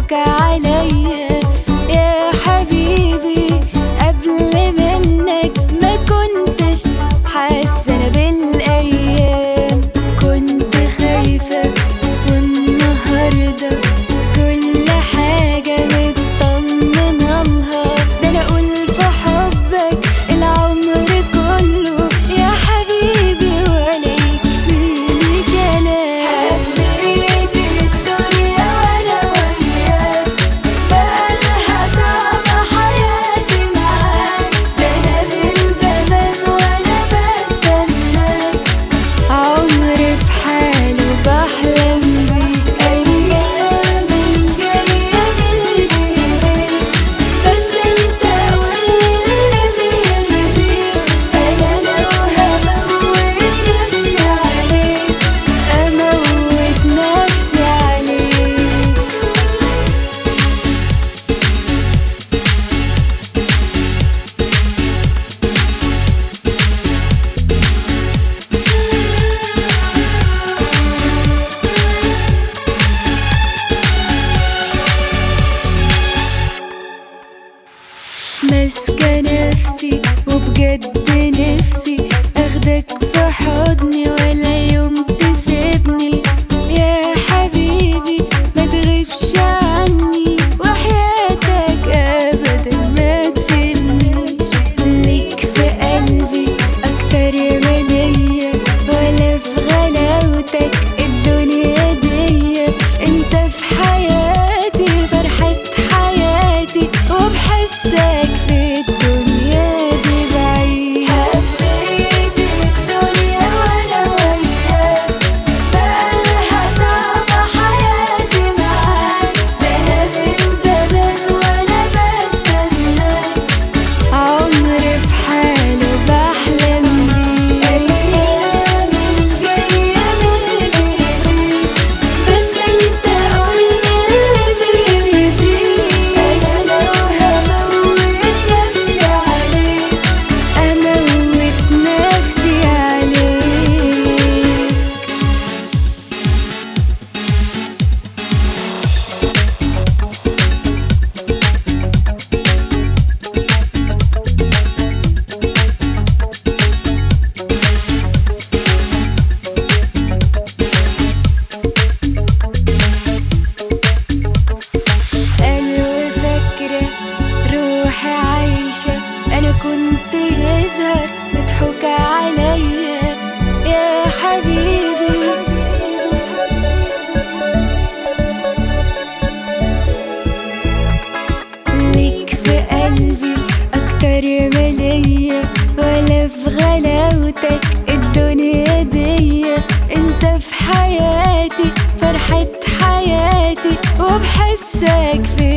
مضحوك عليا يا حبيبي قبل منك ما كنتش حاسة أنا بالأيام كنت خايفة والنهاردة كل حاجة مطمنة لها ده أنا أقول في حبك العمر كله يا حبيبي ولا يكفيني كلام حبيت الدنيا وأنا وياك بقالها طعم حياتي معاك ده أنا من زمان وأنا بستناك عمري بحاله بحلم بيك أيام الجاية من بيك بس انت قولي اللي بيرضيك أنا لو هموت نفسي عليك أموت نفسي عليك ماسكة نفسي وبجد نفسي اخدك في حضني ولا يوم تسيبني يا حبيبي ما تغيبش عني وحياتك ابدا ما تسيبنيش ليك في قلبي اكتر ما ليا ولا في غلاوتك الدنيا دي انت في حياتي فرحة حياتي وبحسك في الدنيا دي بعيد حبيت الدنيا وانا وياك بقالها طعم حياتي معاك ده انا من زمان وانا بستناك عمري بحاله بحلم بيه أيام الجاية من بيديك بس انت قولي اللي بيرضيك أنا لو هموت نفسي عليك أموت نفسي عليك قلبي فاكرة روحي عايشة أنا كنت يظهر مضحوك عليا يا حبيبي ليك في قلبي أكتر ما ليا ولا في غلاوتك الدنيا دي انت في حياتي فرحة حياتي وبحسك في